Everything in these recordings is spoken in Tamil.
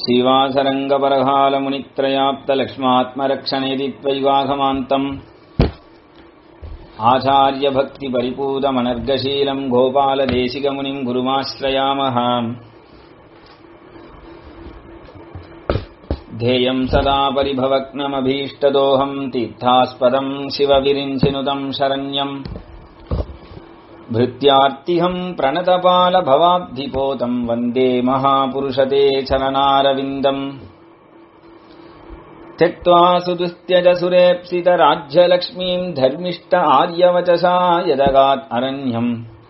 श्रीवासरङ्गपरहालमुनित्रयाप्तलक्ष्मात्मरक्षणेति त्वैवाघमान्तम् आचार्यभक्तिपरिपूतमनर्गशीलम् गोपालदेशिकमुनिम् गुरुमाश्रयामः ध्येयम् सदा परिभवग्नमभीष्टदोहम् तीर्थास्पदम् शिवविरिञ्चिनुतम् शरण्यम् भृत्यार्तिहम् प्रणतपालभवाब्धिपोतम् वन्दे महापुरुषते चरणारविन्दम् त्यक्त्वा सुदुस्त्यजसुरेप्सितराज्यलक्ष्मीम् धर्मिष्ट आर्यवचसा यदगात् अरण्यम्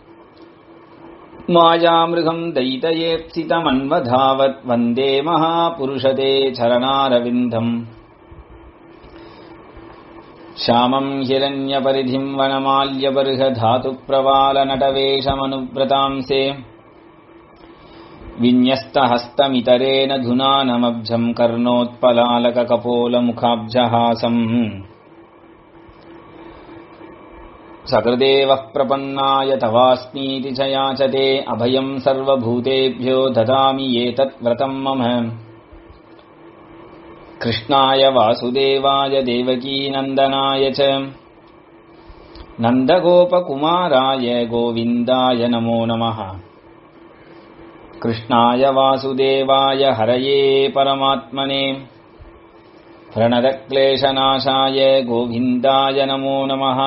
मायामृगम् दयितयेप्सितमन्वधावत् वन्दे महापुरुषते चरणारविन्दम् श्यामम् हिरण्यपरिधिम् वनमाल्यबर्हधातुप्रवालनटवेशमनुव्रतांसे विन्यस्तहस्तमितरेण धुनानमब्जम् कर्णोत्पलालककपोलमुखाब्जहासम् सकृदेवः प्रपन्नाय तवास्मीति च याचते अभयम् सर्वभूतेभ्यो ददामि एतत् व्रतम् मम कृष्णाय वासुदेवाय देवकीनन्दनाय च नन्दगोपकुमाराय गोविन्दाय नमो नमः कृष्णाय वासुदेवाय हरये परमात्मने प्रणतक्लेशनाशाय गोविन्दाय नमो नमः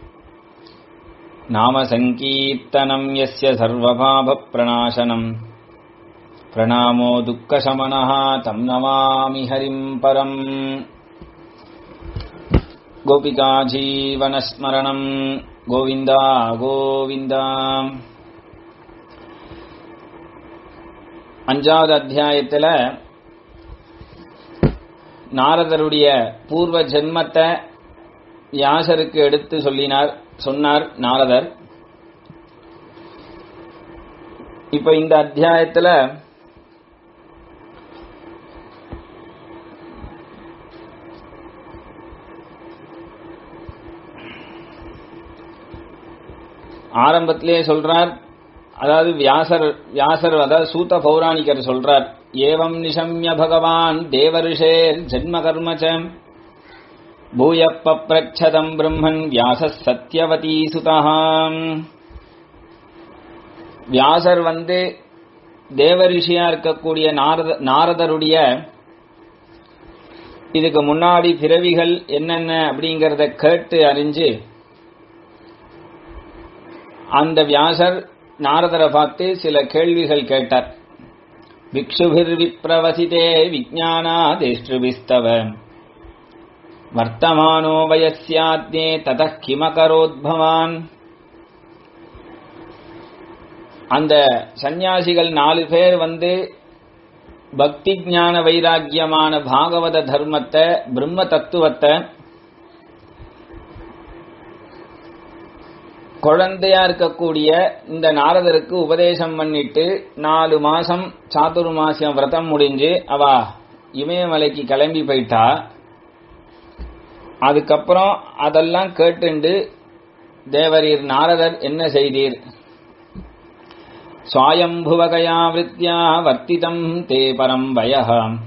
नामसङ्कीर्तनम् यस्य सर्वभावप्रणाशनम् प्रणामो दुःखशमनः तम् नमामि हरिम् परम् गोपिकाजीवनस्मरणम् गोविन्द गोविन्द அஞ்சாவது அத்தியாயத்துல நாரதருடைய பூர்வ ஜென்மத்தை வியாசருக்கு எடுத்து சொல்லினார் சொன்னார் நாரதர் இப்ப இந்த அத்தியாயத்துல ஆரம்பத்திலே சொல்றார் அதாவது வியாசர் வியாசர் அதாவது சூத்த பௌராணிகர் சொல்றார் ஏவம் நிஷம்ய பகவான் தேவரிஷேர் ஜென்ம கர்மச்சம் பூயப்ப பிரச்சதம் பிரம்மன் வியாச சத்யவதி சுதகாம் வியாசர் வந்து தேவரிஷியா இருக்கக்கூடிய நாரத நாரதருடைய இதுக்கு முன்னாடி பிறவிகள் என்னென்ன அப்படிங்கறத கேட்டு அறிஞ்சு அந்த வியாசர் நாரதரை பார்த்து சில கேள்விகள் கேட்டார் பிக்ஷுபிர் விப்ரவசிதே விஜானா தேஷ்டுபிஸ்தவ வர்த்தமானோ வயசியாத்யே தத கிமகரோத் பவான் அந்த சந்நியாசிகள் நாலு பேர் வந்து பக்தி ஞான வைராக்கியமான பாகவத தர்மத்தை பிரம்ம தத்துவத்தை குழந்தையா இருக்கக்கூடிய இந்த நாரதருக்கு உபதேசம் பண்ணிட்டு நாலு மாசம் சாத்துரு மாசம் விரதம் முடிஞ்சு அவ இமயமலைக்கு கிளம்பி போயிட்டா அதுக்கப்புறம் அதெல்லாம் கேட்டுண்டு தேவரீர் நாரதர் என்ன செய்தீர் சுவாயம்புவகயா விருத்தியா வர்த்திதம் தே பரம் வய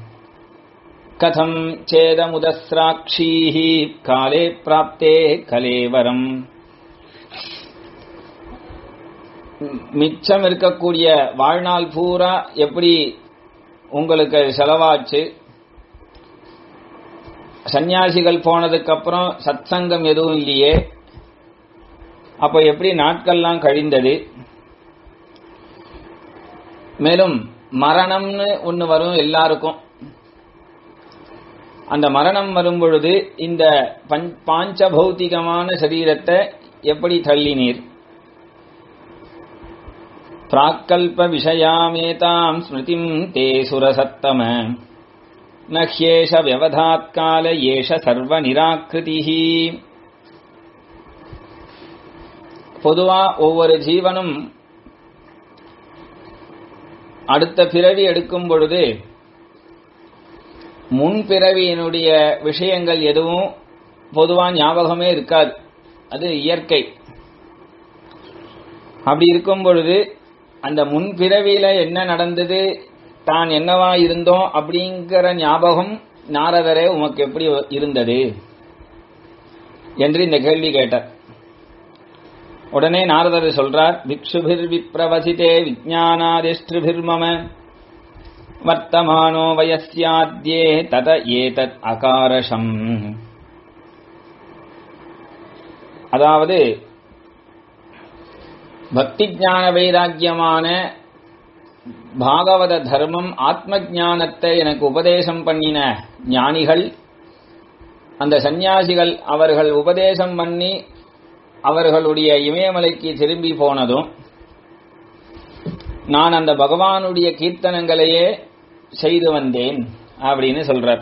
கதம் சேதமுதஸ்ராட்சீஹி காலே பிராப்தே கலேவரம் மிச்சம் இருக்கக்கூடிய வாழ்நாள் பூரா எப்படி உங்களுக்கு செலவாச்சு சந்நியாசிகள் போனதுக்கு அப்புறம் சத்சங்கம் எதுவும் இல்லையே அப்ப எப்படி நாட்கள்லாம் கழிந்தது மேலும் மரணம்னு ஒன்னு வரும் எல்லாருக்கும் அந்த மரணம் வரும் பொழுது இந்த பாஞ்ச பௌத்திகமான சரீரத்தை எப்படி தள்ளினீர் प्राक्कल्प विषयामेताम् स्मृतिम् ते सुरसत्तम न ह्येष व्यवधात्काल एष சர்வநிராக்கிருதிः பொதுவா ஒவ்வொரு ஜீவனும் அடுத்த பிறவி எடுக்கும் பொழுது முன் பிறவியினுடைய விஷயங்கள் எதுவும் பொதுவா ஞாபகமே இருக்காது அது இயற்கை அப்படி இருக்கும் பொழுது அந்த முன்பிறவியில என்ன நடந்தது தான் என்னவா இருந்தோம் அப்படிங்கிற ஞாபகம் நாரதரே உமக்கு எப்படி இருந்தது என்று இந்த கேள்வி கேட்டார் உடனே நாரதர் சொல்றார் விக்ஷுபிர் விப்ரவசிதே விஜானாதிஷ்டிருபிர்மம வர்த்தமானோ வயசியாத்யே தத ஏதத் அகாரஷம் அதாவது பக்தி ஞான வைராக்கியமான பாகவத தர்மம் ஆத்ம ஞானத்தை எனக்கு உபதேசம் பண்ணின ஞானிகள் அந்த சந்நியாசிகள் அவர்கள் உபதேசம் பண்ணி அவர்களுடைய இமயமலைக்கு திரும்பி போனதும் நான் அந்த பகவானுடைய கீர்த்தனங்களையே செய்து வந்தேன் அப்படின்னு சொல்றார்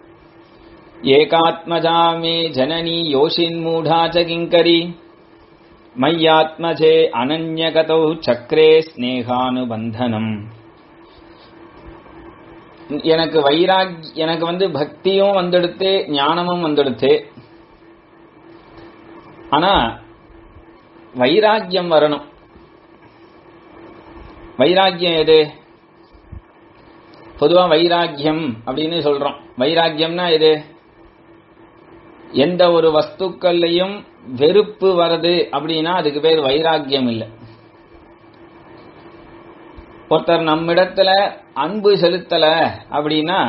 ஏகாத்மஜாமே ஜனனி யோஷின் மூடாச்ச கிங்கரி மையாத்மஜே அனன்யகதௌ சக்கரே ஸ்னேகானுபந்தனம் எனக்கு வைராக் எனக்கு வந்து பக்தியும் வந்துடுத்து ஞானமும் வந்துடுத்து ஆனா வைராக்கியம் வரணும் வைராக்கியம் எது பொதுவா வைராக்கியம் அப்படின்னு சொல்றோம் வைராக்கியம்னா எது எந்த ஒரு வஸ்துக்கள்லையும் வெறுப்பு வருது அப்படின்னா அதுக்கு பேர் வைராக்கியம் இல்லை ஒருத்தர் நம்மிடத்துல அன்பு செலுத்தல அப்படின்னா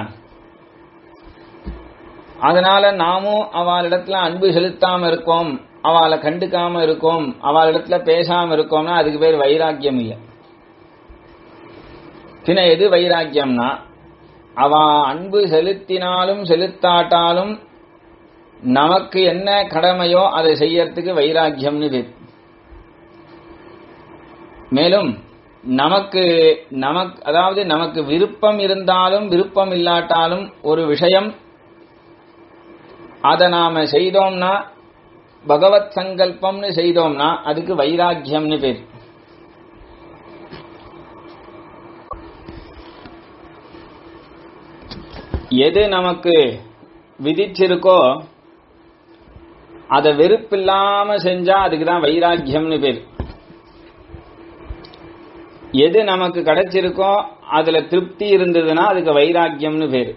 அதனால நாமும் அவளிடத்துல அன்பு செலுத்தாம இருக்கோம் அவளை கண்டுக்காம இருக்கோம் அவளிடத்துல பேசாம இருக்கோம்னா அதுக்கு பேர் வைராக்கியம் இல்லை பின்ன எது வைராக்கியம்னா அவ அன்பு செலுத்தினாலும் செலுத்தாட்டாலும் நமக்கு என்ன கடமையோ அதை செய்யறதுக்கு வைராக்கியம்னு பேர் மேலும் நமக்கு நமக்கு அதாவது நமக்கு விருப்பம் இருந்தாலும் விருப்பம் இல்லாட்டாலும் ஒரு விஷயம் அதை நாம செய்தோம்னா பகவத் சங்கல்பம்னு செய்தோம்னா அதுக்கு வைராக்கியம்னு பேர் எது நமக்கு விதிச்சிருக்கோ அதை வெறுப்பில்லாம செஞ்சா அதுக்கு தான் வைராக்கியம்னு பேர் எது நமக்கு கிடைச்சிருக்கோ அதுல திருப்தி இருந்ததுன்னா அதுக்கு வைராக்கியம்னு பேரு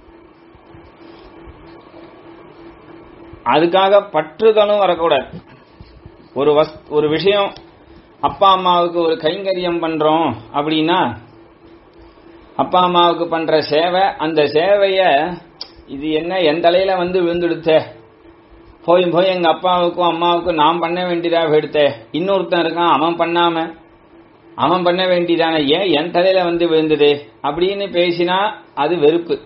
அதுக்காக பற்றுதலும் வரக்கூடாது ஒரு வஸ் ஒரு விஷயம் அப்பா அம்மாவுக்கு ஒரு கைங்கரியம் பண்றோம் அப்படின்னா அப்பா அம்மாவுக்கு பண்ற சேவை அந்த சேவைய இது என்ன என் தலையில வந்து விழுந்துடுத்தே போய் போய் எங்க அப்பாவுக்கும் அம்மாவுக்கும் நான் பண்ண வேண்டியதாக எடுத்தே இன்னொருத்தன் இருக்கான் அவன் பண்ணாம அவன் பண்ண வேண்டியதான ஏன் என் தலையில வந்து விழுந்தது அப்படின்னு பேசினா அது வெறுப்பு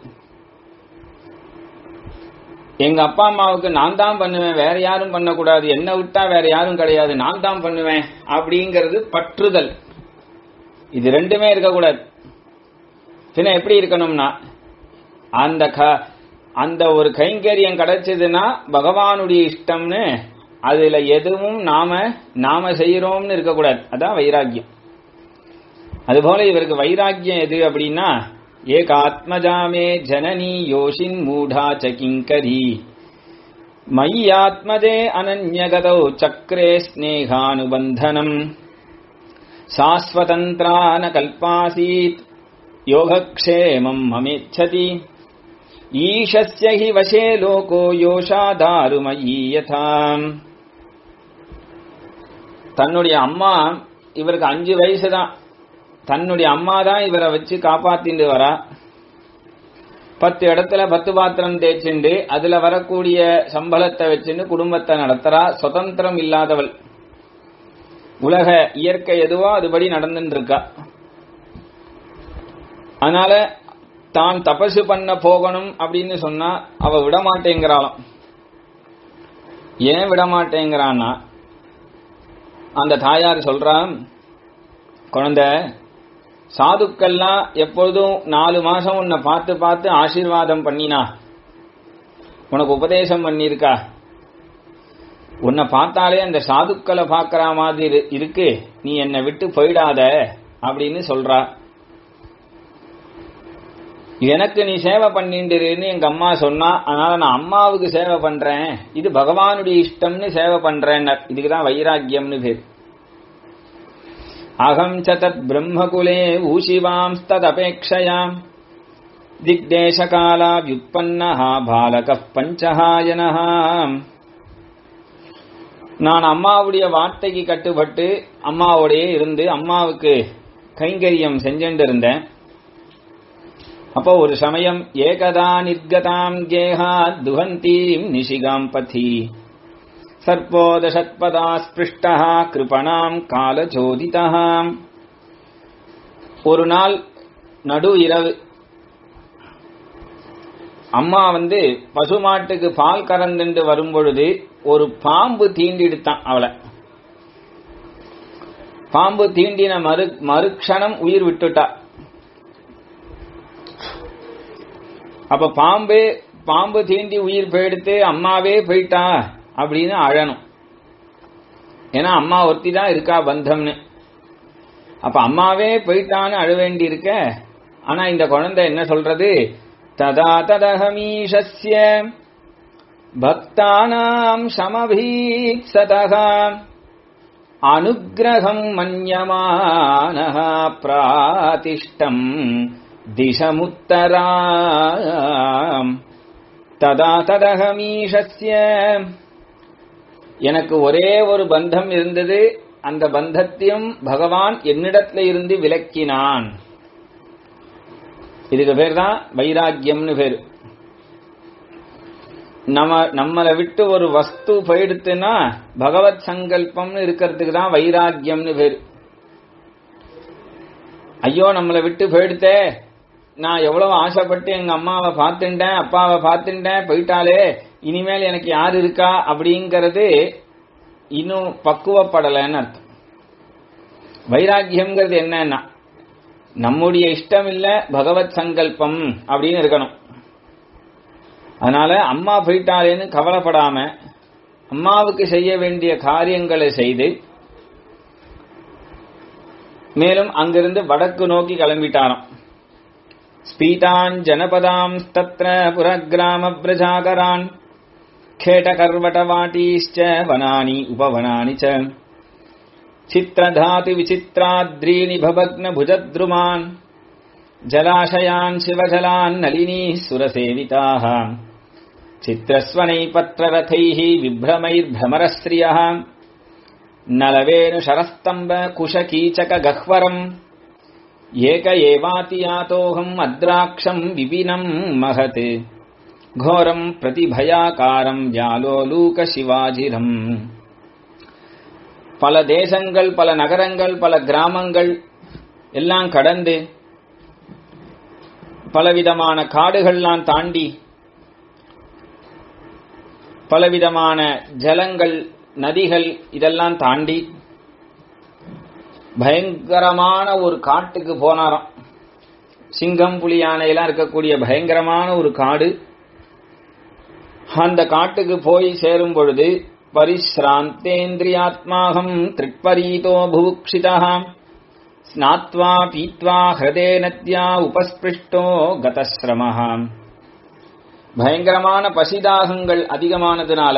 எங்க அப்பா அம்மாவுக்கு நான் தான் பண்ணுவேன் வேற யாரும் பண்ணக்கூடாது என்ன விட்டா வேற யாரும் கிடையாது நான் தான் பண்ணுவேன் அப்படிங்கிறது பற்றுதல் இது ரெண்டுமே இருக்கக்கூடாது பின்ன எப்படி இருக்கணும்னா அந்த க அந்த ஒரு கைங்கரியம் கிடைச்சதுன்னா பகவானுடைய இஷ்டம்னு அதுல எதுவும் நாம நாம செய்யறோம்னு இருக்கக்கூடாது அதான் வைராக்கியம் அதுபோல இவருக்கு வைராக்கியம் எது அப்படின்னா ஏகாத்மஜாமே ஜனனி யோஷின் மூடா சகிங்கரி மையாத்மதே அனன்யகதௌ சக்கரே ஸ்னேகானுபந்தனம் சாஸ்வதந்திரான கல்பாசீத் யோகக்ஷேமம் மமேச்சதி ஈஷஸ்ய ஹி வசே லோகோ யோஷாதாருமயீ யதாம் தன்னுடைய அம்மா இவருக்கு அஞ்சு வயசு தான் தன்னுடைய அம்மா தான் இவரை வச்சு காப்பாத்திட்டு வரா பத்து இடத்துல பத்து பாத்திரம் தேய்ச்சிண்டு அதுல வரக்கூடிய சம்பளத்தை வச்சுன்னு குடும்பத்தை நடத்துறா சுதந்திரம் இல்லாதவள் உலக இயற்கை எதுவோ அதுபடி நடந்துட்டு இருக்கா அதனால தான் தபசு பண்ண போகணும் அப்படின்னு சொன்னா அவ விடமாட்டேங்கிறாளாம் ஏன் விடமாட்டேங்கிறான்னா அந்த தாயார் சொல்றான் குழந்தை சாதுக்கள்லாம் எப்பொழுதும் நாலு மாசம் உன்னை பார்த்து பார்த்து ஆசீர்வாதம் பண்ணினா உனக்கு உபதேசம் பண்ணியிருக்கா உன்னை பார்த்தாலே அந்த சாதுக்களை பார்க்கற மாதிரி இருக்கு நீ என்னை விட்டு போயிடாத அப்படின்னு சொல்றா எனக்கு நீ சேவை பண்ணிட்டுருன்னு எங்க அம்மா சொன்னா அதனால நான் அம்மாவுக்கு சேவை பண்றேன் இது பகவானுடைய இஷ்டம்னு சேவை பண்றேன் இதுக்குதான் வைராக்கியம்னு பேர் अहं च तत् ब्रह्मकुले ऊशिवांस्तदपेक्षया திக்தேசகாலாவியுற்பன்னः பாலகः பஞ்சஹாயனः நான் அம்மாவுடைய வார்த்தைக்கு கட்டுப்பட்டு அம்மாவோடையே இருந்து அம்மாவுக்கு கைங்கரியம் செஞ்சுட்டு இருந்தேன் அப்போ ஒரு சமயம் ஏகதா நிர்கதாம் கேஹா துவந்தீம் நிஷிகாம் பதி சர்ப்போதசத்பதா ஸ்பிருஷ்டா கிருபணாம் காலச்சோதிதா ஒரு நாள் நடு இரவு அம்மா வந்து பசுமாட்டுக்கு பால் கறந்துண்டு வரும்பொழுது ஒரு பாம்பு தீண்டிடுத்தான் அவளை பாம்பு தீண்டின மறு மறுக்ஷணம் உயிர் விட்டுட்டா அப்ப பாம்பு பாம்பு தீண்டி உயிர் போயிடுத்து அம்மாவே போயிட்டா அப்படின்னு அழணும் ஏன்னா அம்மா ஒருத்தி தான் இருக்கா பந்தம்னு அப்ப அம்மாவே போயிட்டான்னு அழ வேண்டி இருக்க ஆனா இந்த குழந்தை என்ன சொல்றது ததா ததகமீஷஸ்ய பக்தானாம் சமபீப்சதः அனுகிரகம் மன்யமானः பிராதிஷ்டம் திசமுத்தராம் ததா ததகமீஷஸ்ய எனக்கு ஒரே ஒரு பந்தம் இருந்தது அந்த பந்தத்தையும் பகவான் என்னிடத்துல இருந்து விலக்கினான் இதுக்கு பேர் தான் வைராக்கியம்னு பேர் நம்ம நம்மளை விட்டு ஒரு வஸ்து போயிடுத்துன்னா பகவத் சங்கல்பம்னு இருக்கிறதுக்கு தான் வைராக்கியம்னு பேர் ஐயோ நம்மளை விட்டு போயிடுத்தே நான் எவ்வளவு ஆசைப்பட்டு எங்க அம்மாவை பார்த்துட்டேன் அப்பாவை பார்த்துட்டேன் போயிட்டாலே இனிமேல் எனக்கு யார் இருக்கா அப்படிங்கிறது இன்னும் பக்குவப்படலைன்னு அர்த்தம் வைராக்கியம்ங்கிறது என்னன்னா நம்முடைய இஷ்டம் இல்ல பகவத் சங்கல்பம் அப்படின்னு இருக்கணும் அதனால அம்மா போயிட்டாலேன்னு கவலைப்படாம அம்மாவுக்கு செய்ய வேண்டிய காரியங்களை செய்து மேலும் அங்கிருந்து வடக்கு நோக்கி கிளம்பிட்டாராம் ஸ்பீதான் ஜனபதாம் தத்ர புரகிராம பிரஜாகரான் खेटकर्वटवाटीश्च वनानि उपवनानि च चित्रधातु विचित्राद्रीणि भवग्नभुजद्रुमान् जलाशयान् शिवजलान् नलिनीः सुरसेविताः चित्रस्वनैपत्ररथैः विभ्रमैर्भ्रमरश्रियः नलवेणुशरस्तम्ब कुशकीचकगह्वरम् एक एवातियातोऽहम् अद्राक्षम् विपिनम् महत् கோரம் பிரதிபயாகாரம் வியாலோலூக சிவாஜிரம் பல தேசங்கள் பல நகரங்கள் பல கிராமங்கள் எல்லாம் கடந்து பலவிதமான காடுகள்லாம் தாண்டி பலவிதமான ஜலங்கள் நதிகள் இதெல்லாம் தாண்டி பயங்கரமான ஒரு காட்டுக்கு போனாராம் சிங்கம் புலி யானையெல்லாம் இருக்கக்கூடிய பயங்கரமான ஒரு காடு அந்த காட்டுக்கு போய் சேரும் பொழுது பரிசிராந்தேந்திரியாத்மாகம் திரிட்பரீதோ புபுக்ஷிதா ஸ்நாத்வா பீத்வா ஹதே நத்யா உபஸ்பிருஷ்டோ கதஸ்ரமஹ பயங்கரமான பசிதாகங்கள் அதிகமானதுனால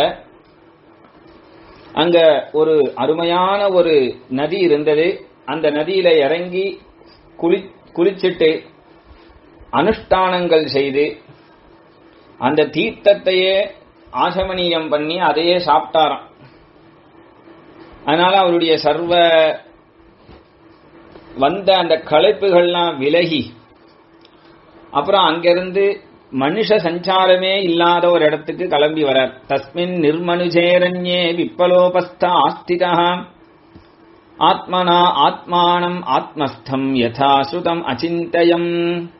அங்க ஒரு அருமையான ஒரு நதி இருந்தது அந்த நதியில இறங்கி குளி குளிச்சிட்டு அனுஷ்டானங்கள் செய்து அந்த தீர்த்தத்தையே ஆசமனியம் பண்ணி அதையே சாப்பிட்டாராம் அதனால அவருடைய சர்வ வந்த அந்த களைப்புகள்லாம் விலகி அப்புறம் அங்கிருந்து மனுஷ சஞ்சாரமே இல்லாத ஒரு இடத்துக்கு கிளம்பி வரார் தஸ்மின் நிர்மனுஜேரண்யே விப்பலோபஸ்த ஆஸ்திதா ஆத்மனா ஆத்மானம் ஆத்மஸ்தம் யதா சுதம் அச்சிந்தயம்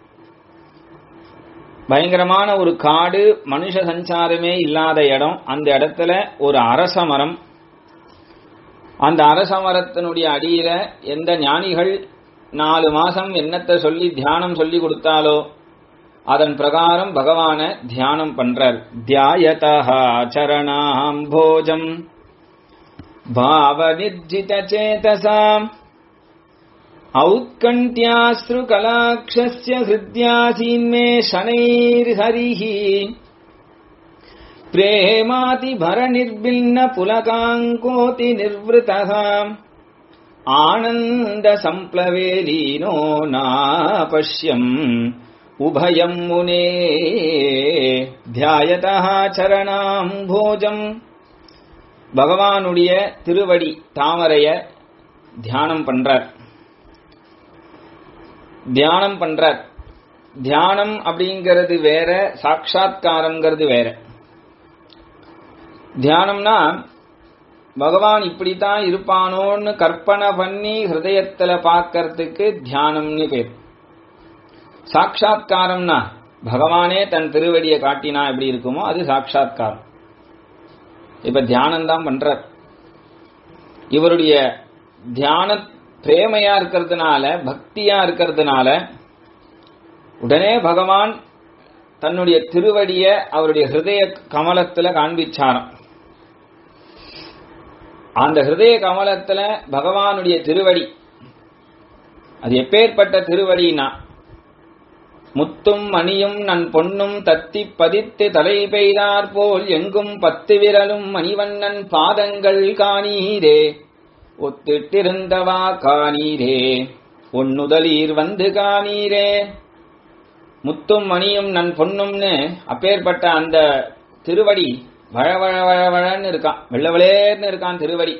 பயங்கரமான ஒரு காடு மனுஷ சஞ்சாரமே இல்லாத இடம் அந்த இடத்துல ஒரு அரச மரம் அந்த அரச மரத்தினுடைய அடியில எந்த ஞானிகள் நாலு மாசம் என்னத்தை சொல்லி தியானம் சொல்லி கொடுத்தாலோ அதன் பிரகாரம் பகவான தியானம் பண்றார் தியாயதா சரணாம் போஜம் பாவ நிர்ஜித சேதசாம் औत्कण्ठ्याश्रुकलाक्षस्य हृद्यासीन्मे शनैर्हरिः प्रेमातिभरनिर्भिन्नपुलकाङ्कोति निर्वृतः ஆனந்த சம்ப்ளவேலீனோ நாபஷ்யம் உபயம் முனே தியாயதா சரணாம் போஜம் பகவானுடைய திருவடி தாமரைய தியானம் பண்றார் தியானம் பண்றார் தியானம் அப்படிங்கிறது வேற சாட்சா்காரம்ங்கிறது வேற தியானம்னா பகவான் இப்படித்தான் இருப்பானோன்னு கற்பனை பண்ணி ஹிருதயத்துல பார்க்கறதுக்கு தியானம்னு பேர் சாட்சா்காரம்னா பகவானே தன் திருவடியை காட்டினா எப்படி இருக்குமோ அது சாட்சா்காரம் இப்ப தியானம் தான் பண்றார் இவருடைய தியான பிரேமையா இருக்கிறதுனால பக்தியா இருக்கிறதுனால உடனே பகவான் தன்னுடைய திருவடிய அவருடைய ஹிருதய கமலத்துல காண்பிச்சாராம் அந்த ஹிருதய கமலத்துல பகவானுடைய திருவடி அது எப்பேற்பட்ட திருவடினா முத்தும் மணியும் நன் பொன்னும் தத்தி பதித்து தலை பெய்தார் போல் எங்கும் பத்து விரலும் மணிவண்ணன் பாதங்கள் காணீரே ஒத்திட்டிருந்தவா காணீரே ஒன்னுதலீர் வந்து காணீரே முத்தும் மணியும் நன் பொன்னும்னு அப்பேற்பட்ட அந்த திருவடி வழ வழ வழ வழன்னு இருக்கான் வெள்ள வெளேர்னு இருக்கான் திருவடி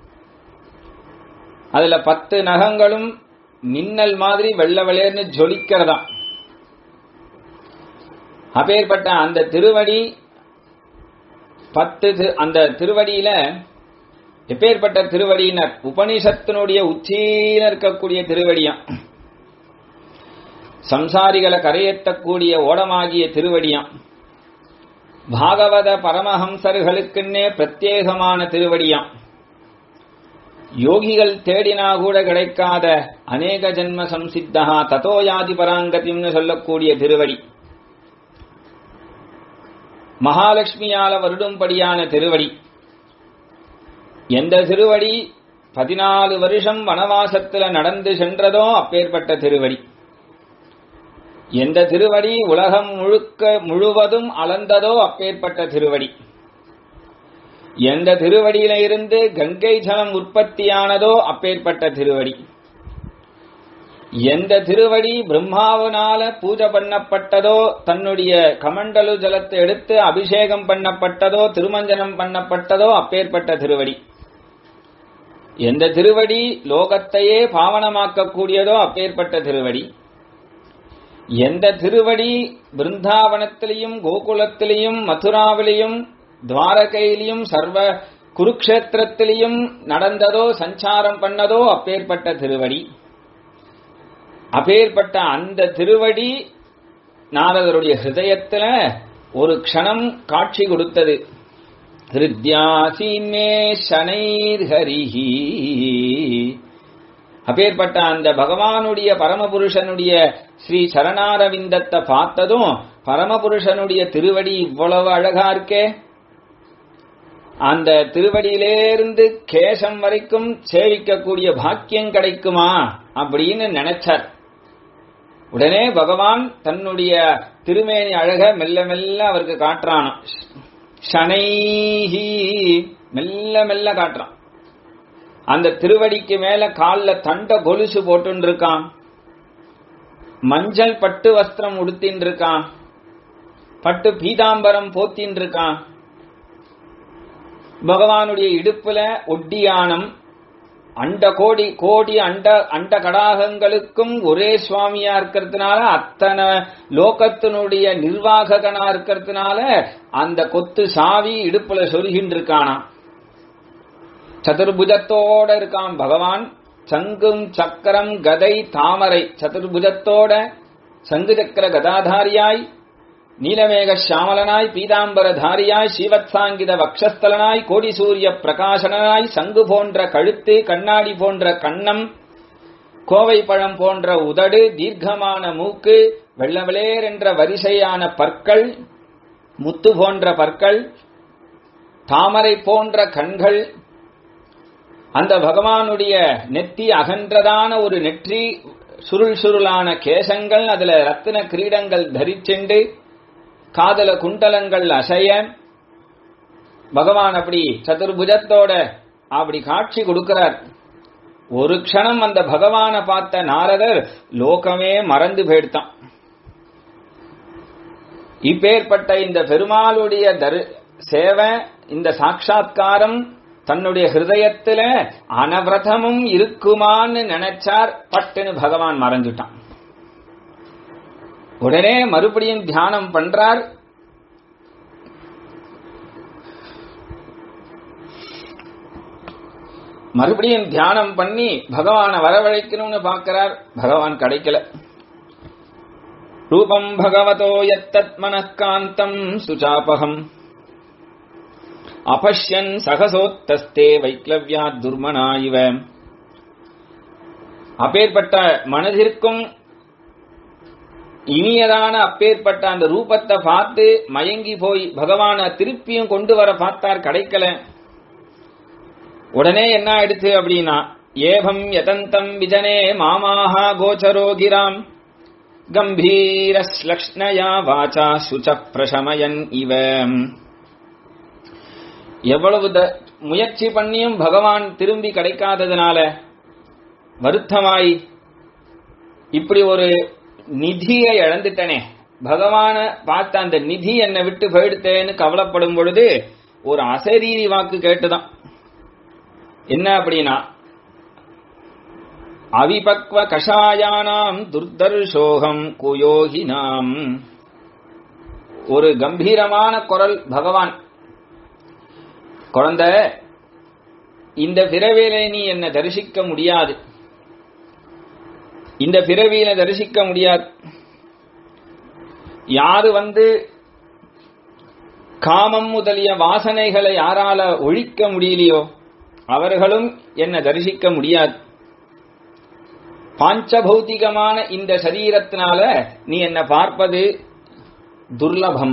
அதுல பத்து நகங்களும் மின்னல் மாதிரி வெள்ள வெளேர்னு ஜொலிக்கிறதாம் அப்பேற்பட்ட அந்த திருவடி பத்து தி- அந்த திருவடியில எப்பேற்பட்ட திருவடியினர் உபனிஷத்தினுடைய உச்சியில இருக்கக்கூடிய திருவடியாம் சம்சாரிகளை கரையேற்றக்கூடிய ஓடமாகிய திருவடியாம் பாகவத பரமஹம்சர்களுக்குன்னே பிரத்யேகமான திருவடியாம் யோகிகள் தேடினா கூட கிடைக்காத அநேக ஜென்ம சம்சித்தா ததோ யாதி பராங்கதிம்னு சொல்லக்கூடிய திருவடி மகாலட்சுமியால வருடும்படியான திருவடி எந்த திருவடி பதினாலு வருஷம் வனவாசத்துல நடந்து சென்றதோ அப்பேற்பட்ட திருவடி எந்த திருவடி உலகம் முழுக்க முழுவதும் அளந்ததோ அப்பேற்பட்ட திருவடி எந்த திருவடியில இருந்து கங்கை ஜலம் உற்பத்தியானதோ அப்பேற்பட்ட திருவடி எந்த திருவடி பிரம்மாவனால பூஜை பண்ணப்பட்டதோ தன்னுடைய கமண்டலு ஜலத்தை எடுத்து அபிஷேகம் பண்ணப்பட்டதோ திருமஞ்சனம் பண்ணப்பட்டதோ அப்பேற்பட்ட திருவடி எந்த திருவடி லோகத்தையே பாவனமாக்கக்கூடியதோ அப்பேற்பட்ட திருவடி எந்த திருவடி பிருந்தாவனத்திலையும் கோகுலத்திலையும் மதுராவிலையும் துவாரகையிலையும் சர்வ குருக்ஷேத்திரத்திலையும் நடந்ததோ சஞ்சாரம் பண்ணதோ அப்பேற்பட்ட திருவடி அப்பேற்பட்ட அந்த திருவடி நாரதருடைய ஹிருதயத்துல ஒரு க்ஷணம் காட்சி கொடுத்தது ஹிருத்யாசீன்மே சனைர்ஹரிஹி அப்பேற்பட்ட அந்த பகவானுடைய பரமபுருஷனுடைய ஸ்ரீ சரணாரவிந்தத்தை பார்த்ததும் பரமபுருஷனுடைய திருவடி இவ்வளவு அழகா இருக்கே அந்த திருவடியிலேருந்து கேசம் வரைக்கும் சேவிக்கக்கூடிய பாக்கியம் கிடைக்குமா அப்படின்னு நினைச்சார் உடனே பகவான் தன்னுடைய திருமேனி அழக மெல்ல மெல்ல அவருக்கு காட்டுறானாம் ஷனைஹி மெல்ல மெல்ல காட்டுறான் அந்த திருவடிக்கு மேல கால்ல தண்ட கொலுசு போட்டுன்னு இருக்கான் மஞ்சள் பட்டு வஸ்திரம் உடுத்தின்னு இருக்கான் பட்டு பீதாம்பரம் போத்தின்னு இருக்கான் பகவானுடைய இடுப்புல ஒட்டியானம் அண்ட கோடி கோடி அண்ட அண்ட கடாகங்களுக்கும் ஒரே சுவாமியா இருக்கிறதுனால அத்தனை லோகத்தினுடைய நிர்வாககனா இருக்கிறதுனால அந்த கொத்து சாவி இடுப்புல சொருகின்னு இருக்கானா சதுர்புஜத்தோட இருக்கான் பகவான் சங்கும் சக்கரம் கதை தாமரை சதுர்புஜத்தோட சங்கு சக்கர கதாதாரியாய் நீலமேக சாமலனாய் பீதாம்பரதாரியாய் ஸ்ரீவத்சாங்கித வக்ஷஸ்தலனாய் கோடி சூரிய பிரகாசனாய் சங்கு போன்ற கழுத்து கண்ணாடி போன்ற கண்ணம் கோவை பழம் போன்ற உதடு தீர்க்கமான மூக்கு வெள்ளவெளேர் என்ற வரிசையான பற்கள் முத்து போன்ற பற்கள் தாமரை போன்ற கண்கள் அந்த பகவானுடைய நெத்தி அகன்றதான ஒரு நெற்றி சுருள் சுருளான கேசங்கள் அதுல ரத்தின கிரீடங்கள் தரிச்செண்டு காதல குண்டலங்கள் அசைய பகவான் அப்படி சதுர்புஜத்தோட அப்படி காட்சி கொடுக்கிறார் ஒரு க்ஷணம் அந்த பகவான பார்த்த நாரதர் லோகமே மறந்து போயிடுத்தான் இப்பேற்பட்ட இந்த பெருமாளுடைய தரு சேவை இந்த சாட்சா்காரம் தன்னுடைய ஹிருதயத்துல அனவிரதமும் இருக்குமான்னு நினைச்சார் பட்டுன்னு பகவான் மறைஞ்சுட்டான் உடனே மறுபடியும் தியானம் பண்றார் மறுபடியும் தியானம் பண்ணி பகவானை வரவழைக்கணும்னு பார்க்கிறார் பகவான் கிடைக்கல ரூபம் பகவதோ எத்தத் மனக்காந்தம் சுச்சாபகம் அபஷ்யன் சகசோத்தஸ்தே வைக்லவ்யா துர்மனா இவ அப்பேற்பட்ட மனதிற்கும் இனியதான அப்பேற்பட்ட அந்த ரூபத்தை பார்த்து மயங்கி போய் பகவான திருப்பியும் கொண்டு வர பார்த்தார் கிடைக்கல உடனே என்ன ஆயிடுச்சு அப்படின்னா ஏபம் யதந்தம் விஜனே மாமாஹா கோச்சரோகிராம் கம்பீரஸ்லக்ஷ்ணயா வாச்சா சுச்ச பிரசமயன் இவ எவ்வளவு த- முயற்சி பண்ணியும் பகவான் திரும்பி கிடைக்காததுனால வருத்தமாய் இப்படி ஒரு நிதியை இழந்துட்டனே பகவான பார்த்த அந்த நிதி என்னை விட்டு போயிடுத்தேன்னு கவலைப்படும் பொழுது ஒரு அசரீரி வாக்கு கேட்டுதான் என்ன அப்படின்னா அவிபக்வ கஷாயானாம் துர்தர்ஷோகம் குயோகினாம் ஒரு கம்பீரமான குரல் பகவான் குழந்தை இந்த பிறவியில நீ என்ன தரிசிக்க முடியாது இந்த பிறவியில தரிசிக்க முடியாது யாரு வந்து காமம் முதலிய வாசனைகளை யாரால ஒழிக்க முடியலையோ அவர்களும் என்ன தரிசிக்க முடியாது பாஞ்சபௌத்திகமான இந்த சரீரத்தினால நீ என்ன பார்ப்பது துர்லபம்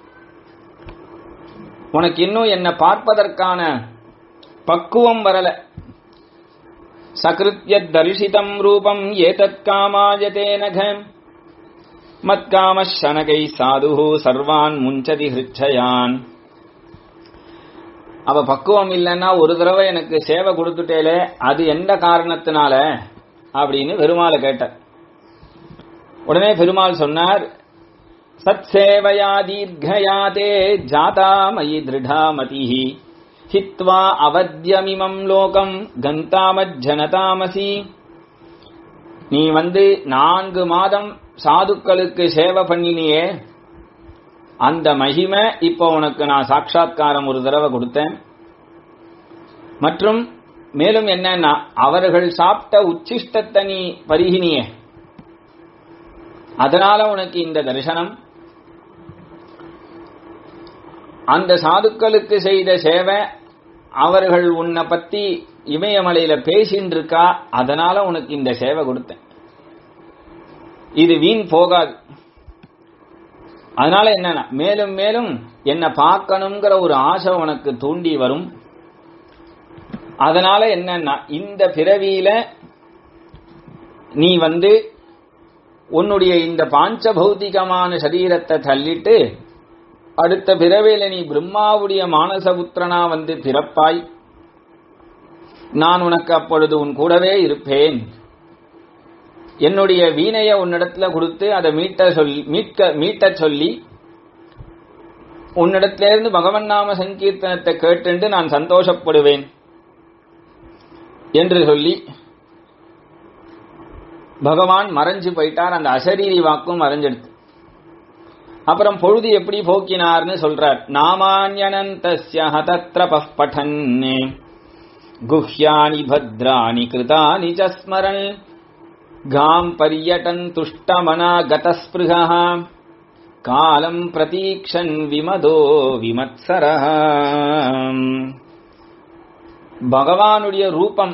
உனக்கு இன்னும் என்ன பார்ப்பதற்கான பக்குவம் வரல சகிருத்ய தரிசிதம் ரூபம் ஏதத் காமாயதே நகம் மத்காம சனகை சாது சர்வான் முஞ்சதி ஹிருச்சயான் அவ பக்குவம் இல்லைன்னா ஒரு தடவை எனக்கு சேவை கொடுத்துட்டேலே அது எந்த காரணத்தினால அப்படின்னு பெருமாளை கேட்டார் உடனே பெருமாள் சொன்னார் சத் சேவையா தீர்க்கயா தே ஜாதா மயி திருடா மதிஹி ஹித்வா அவத்யமிமம் லோகம் கந்தாமஜ்ஜனதாமசி நீ வந்து நான்கு மாதம் சாதுக்களுக்கு சேவை பண்ணினியே அந்த மகிமை இப்போ உனக்கு நான் சாட்சாத்காரம் ஒரு தடவை கொடுத்தேன் மற்றும் மேலும் என்னன்னா அவர்கள் சாப்பிட்ட உச்சிஷ்டத்தை நீ பருகினியே அதனால உனக்கு இந்த தரிசனம் அந்த சாதுக்களுக்கு செய்த சேவை அவர்கள் உன்னை பத்தி இமயமலையில பேசின்னு இருக்கா அதனால உனக்கு இந்த சேவை கொடுத்தேன் இது வீண் போகாது அதனால என்னன்னா மேலும் மேலும் என்ன பார்க்கணுங்கிற ஒரு ஆசை உனக்கு தூண்டி வரும் அதனால என்னன்னா இந்த பிறவியில நீ வந்து உன்னுடைய இந்த பாஞ்சபௌதிகமான சரீரத்தை தள்ளிட்டு அடுத்த பிறவியில நீ பிரம்மாவுடைய மானசபுத்திரனா வந்து பிறப்பாய் நான் உனக்கு அப்பொழுது உன் கூடவே இருப்பேன் என்னுடைய வீணைய உன்னிடத்துல கொடுத்து அதை மீட்ட சொல்லி மீட்க மீட்டச் சொல்லி உன்னிடத்திலிருந்து பகவன் நாம சங்கீர்த்தனத்தை கேட்டுண்டு நான் சந்தோஷப்படுவேன் என்று சொல்லி பகவான் மறைஞ்சு போயிட்டார் அந்த அசரீரி வாக்கும் மறைஞ்சிடுது அப்புறம் பொழுது எப்படி போக்கினார்னு சொல்றார் நாமான்யனந்தஸ்ய ஹதத்ர பட்டன்னே குஹ்யானி பத்ராணி கிருதானி ச ஸ்மரன் காம் பரியட்டன் துஷ்டமனா கதஸ்பிருகா காலம் பிரதீக்ஷன் விமதோ விமத்சரஹ பகவானுடைய ரூபம்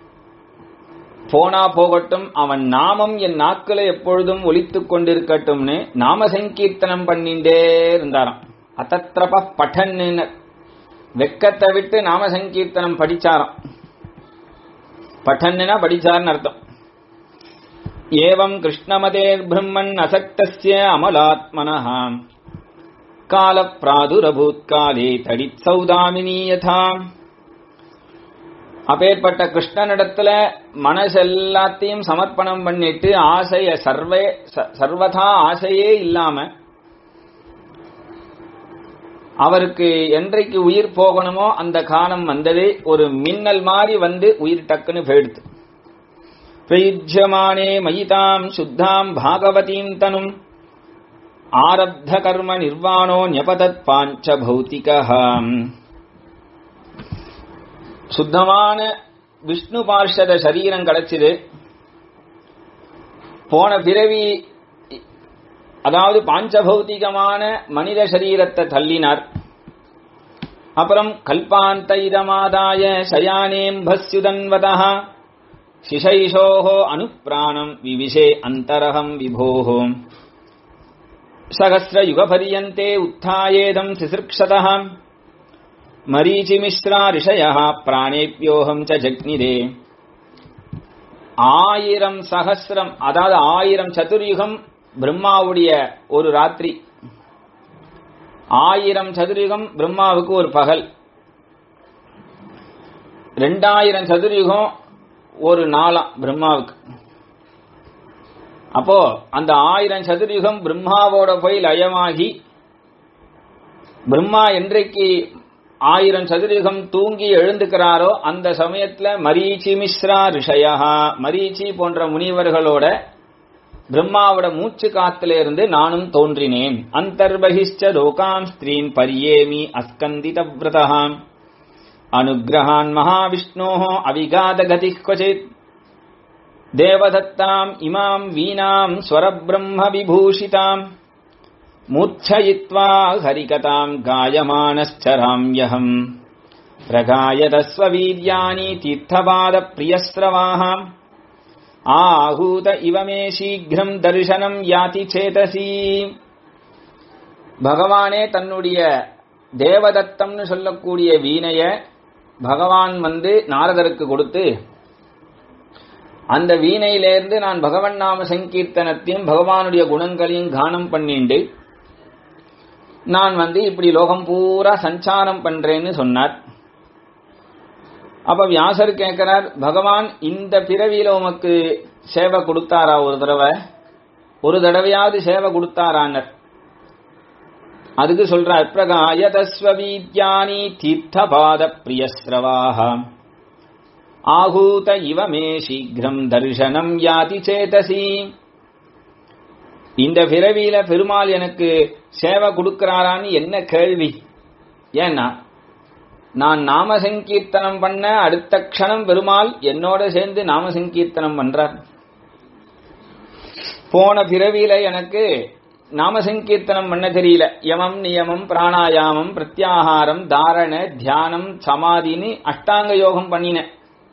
போனா போகட்டும் அவன் நாமம் என் நாக்கில எப்பொழுதும் ஒலித்துக் கொண்டிருக்கட்டும்னு நாம சங்கீர்த்தனம் பண்ணிண்டே இருந்தாராம் அத்தத்ரப பட்டன்னு வெக்கத்தை விட்டு நாம சங்கீர்த்தனம் படிச்சாராம் பட்டன்னா படிச்சார்னு அர்த்தம் ஏவம் கிருஷ்ணமதேர் பிரம்மன் அசக்தஸ்ய அமலாத்மனः கால பிராதுரபூத் காலே தடித் சௌதாமினி யதா அப்பேற்பட்ட கிருஷ்ணனிடத்துல மனசு எல்லாத்தையும் சமர்ப்பணம் பண்ணிட்டு ஆசைய சர்வே ச- சர்வதா ஆசையே இல்லாம அவருக்கு என்றைக்கு உயிர் போகணுமோ அந்த காலம் வந்தது ஒரு மின்னல் மாதிரி வந்து உயிர் டக்குன்னு போயிடுது பிரயுஜ்யமானே மயிதாம் சுத்தாம் பாகவதீம் தனும் ஆரப்த கர்ம நிர்வாணோ ஞபதத் பாஞ்ச பௌத்திகாம் சுத்தமான விஷ்ணு பார்ஷத சரீரம் கிடைச்சது போன பிறவி அதாவது பாஞ்சபௌதிகமான மனித சரீரத்தை தள்ளினார் அப்புறம் கல்பாந்த இதமாதாய சயானேம்பஸ்யுதன்வதா சிசைஷோஹோ அனுப்பிராணம் விவிஷே அந்தரகம் விபோஹோ சகசிரயுகபரியந்தே உத்தாயேதம் சிசிருக்ஷதः மரீச்சிமிஸ்ரா ரிஷயः பிராணேப்யோகம் ச ஜக்னிதே ஆயிரம் சகசிரம் அதாவது ஆயிரம் சதுர்யுகம் பிரம்மாவுடைய ஒரு ராத்திரி ஆயிரம் சதுர்யுகம் பிரம்மாவுக்கு ஒரு பகல் ரெண்டாயிரம் சதுர்யுகம் ஒரு நாளாம் பிரம்மாவுக்கு அப்போ அந்த ஆயிரம் சதுர்யுகம் பிரம்மாவோட போய் லயமாகி பிரம்மா என்றைக்கு ஆயிரம் சதுரயுகம் தூங்கி எழுந்துக்கிறாரோ அந்த சமயத்துல மரீச்சி மிஸ்ரா ரிஷயா மரீச்சி போன்ற முனிவர்களோட பிரம்மாவோட மூச்சு காத்துல இருந்து நானும் தோன்றினேன் அந்தர்பகிஷ்ட லோகாம் ஸ்திரீன் பரியேமி அஸ்கந்தித விரதகாம் அனுகிரகான் மகாவிஷ்ணோ அவிகாத கதி क्वचित् தேவதத்தாம் இமாம் வீணாம் ஸ்வரபிரம்ம விபூஷிதாம் மூர்ச்சயித்வா ஹரிகதாம் காயமானश्चराम्यहम् प्रगायतस्ववीर्याणि तीर्थपादप्रियस्रवाः आहूत इव मे शीघ्रम् தரிசனம் யாதி சேதசி பகவானே தன்னுடைய தேவதத்தம்னு சொல்லக்கூடிய வீணைய பகவான் வந்து நாரதருக்கு கொடுத்து அந்த வீணையிலிருந்து நான் பகவன் நாம சங்கீர்த்தனத்தையும் பகவானுடைய குணங்களையும் கானம் பண்ணிண்டு நான் வந்து இப்படி லோகம் பூரா சஞ்சாரம் பண்றேன்னு சொன்னார் அப்ப வியாசர் கேட்கிறார் பகவான் இந்த பிறவியில உமக்கு சேவை கொடுத்தாரா ஒரு தடவை ஒரு தடவையாவது சேவை கொடுத்தாரான்னர் அதுக்கு சொல்றார் பிரகாயதஸ்வவீத்யானி தீர்த்தபாத பிரியஸ்ரவாக ஆகூத இவ மே சீக்கிரம் தரிசனம் யாதி சேதசி இந்த பிறவியில பெருமாள் எனக்கு சேவை கொடுக்கிறாரான்னு என்ன கேள்வி ஏன்னா நான் நாம சங்கீர்த்தனம் பண்ண அடுத்த க்ஷணம் பெருமாள் என்னோட சேர்ந்து நாம சங்கீர்த்தனம் பண்றார் போன பிறவியில எனக்கு நாம சங்கீர்த்தனம் பண்ண தெரியல யமம் நியமம் பிராணாயாமம் பிரத்யாகாரம் தாரண தியானம் சமாதின்னு அஷ்டாங்க யோகம் பண்ணினேன்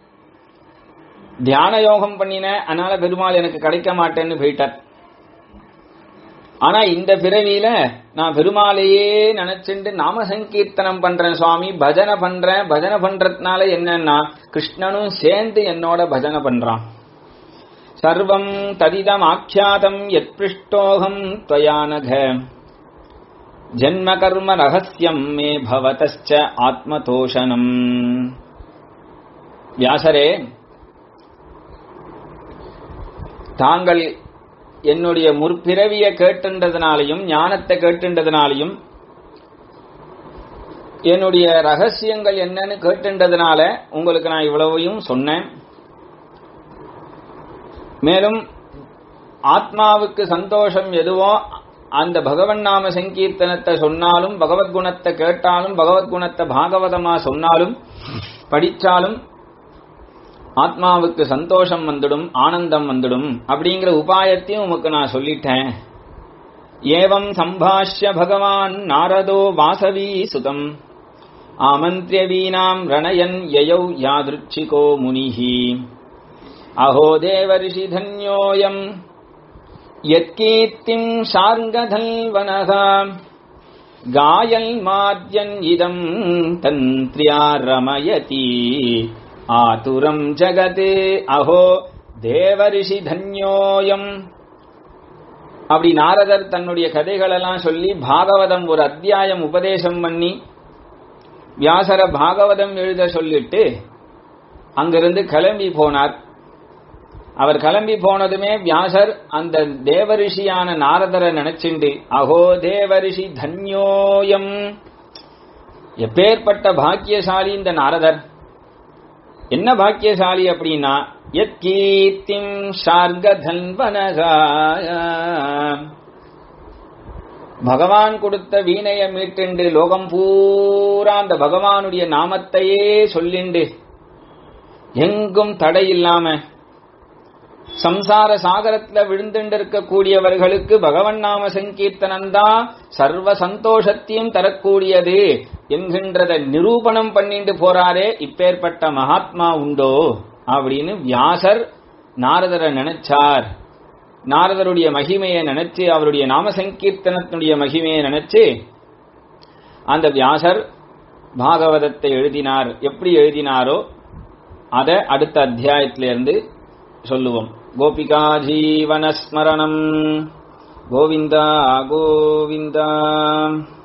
தியான யோகம் பண்ணினேன் அதனால பெருமாள் எனக்கு கிடைக்க மாட்டேன்னு போயிட்டார் ஆனா இந்த பிறவியில நான் பெருமாளையே நினைச்சுட்டு நாம சங்கீர்த்தனம் பண்றேன் சுவாமி பஜனை பண்றேன் பஜனை பண்றதுனால என்னன்னா கிருஷ்ணனும் சேர்ந்து என்னோட பஜனை பண்றான் சர்வம் ததிதம் ஆக்கியாதம் எத் பிருஷ்டோகம் துவயானக ஜன்ம கர்ம ரகசியம் மே பவதச்ச ஆத்மதோஷனம் வியாசரே தாங்கள் என்னுடைய முற்பிறவிய கேட்டுன்றதுனாலையும் ஞானத்தை கேட்டுன்றதுனாலையும் என்னுடைய ரகசியங்கள் என்னன்னு கேட்டுன்றதுனால உங்களுக்கு நான் இவ்வளவையும் சொன்னேன் மேலும் ஆத்மாவுக்கு சந்தோஷம் எதுவோ அந்த பகவன் நாம சங்கீர்த்தனத்தை சொன்னாலும் பகவத்குணத்தை கேட்டாலும் பகவத்குணத்தை பாகவதமா சொன்னாலும் படிச்சாலும் ஆத்மாவுக்கு சந்தோஷம் வந்துடும் ஆனந்தம் வந்துடும் அப்படிங்கிற உபாயத்தையும் உமக்கு நான் சொல்லிட்டேன் ஏவம் சம்பாஷ்ய பகவான் நாரதோ வாசவி சுதம் ஆமந்திரிய வீணாம் ரணயன் யயௌ யாதிருச்சிகோ முனிஹி அஹோ தேவரிஷி தன்யோயம் யத்கீர்த்திம் ஷார்ங்கதல்வனகா காயல் மாத்யன் இதம் தந்திரியா ரமயதி ஆதுரம் ஜகத் அஹோ தேவரிஷி தன்யோயம் அப்படி நாரதர் தன்னுடைய கதைகளெல்லாம் சொல்லி பாகவதம் ஒரு அத்தியாயம் உபதேசம் பண்ணி வியாசர பாகவதம் எழுத சொல்லிட்டு அங்கிருந்து கிளம்பி போனார் அவர் கிளம்பி போனதுமே வியாசர் அந்த தேவரிஷியான நாரதரை நினைச்சுண்டு அகோ தேவரிஷி தன்யோயம் எப்பேற்பட்ட பாக்கியசாலி இந்த நாரதர் என்ன பாக்கியசாலி அப்படின்னா எத் கீர்த்திம் ஷார்கதன்வனகாய பகவான் கொடுத்த வீணையை மீட்டுண்டு லோகம் பூரா அந்த பகவானுடைய நாமத்தையே சொல்லிண்டு எங்கும் தடை இல்லாம சம்சார சாகரத்துல விழுந்துண்டு இருக்கக்கூடியவர்களுக்கு பகவன் நாம சங்கீர்த்தனம் தான் சர்வ சந்தோஷத்தையும் தரக்கூடியது என்கின்றத நிரூபணம் பண்ணிட்டு போறாரே இப்பேற்பட்ட மகாத்மா உண்டோ அப்படின்னு வியாசர் நாரதரை நினைச்சார் நாரதருடைய மகிமையை நினைச்சு அவருடைய நாம சங்கீர்த்தனத்தினுடைய மகிமையை நினைச்சு அந்த வியாசர் பாகவதத்தை எழுதினார் எப்படி எழுதினாரோ அதை அடுத்த அத்தியாயத்திலிருந்து சொல்லுவோம் கோபிகா ஜீவனஸ்மரணம் கோவிந்தா கோவிந்தா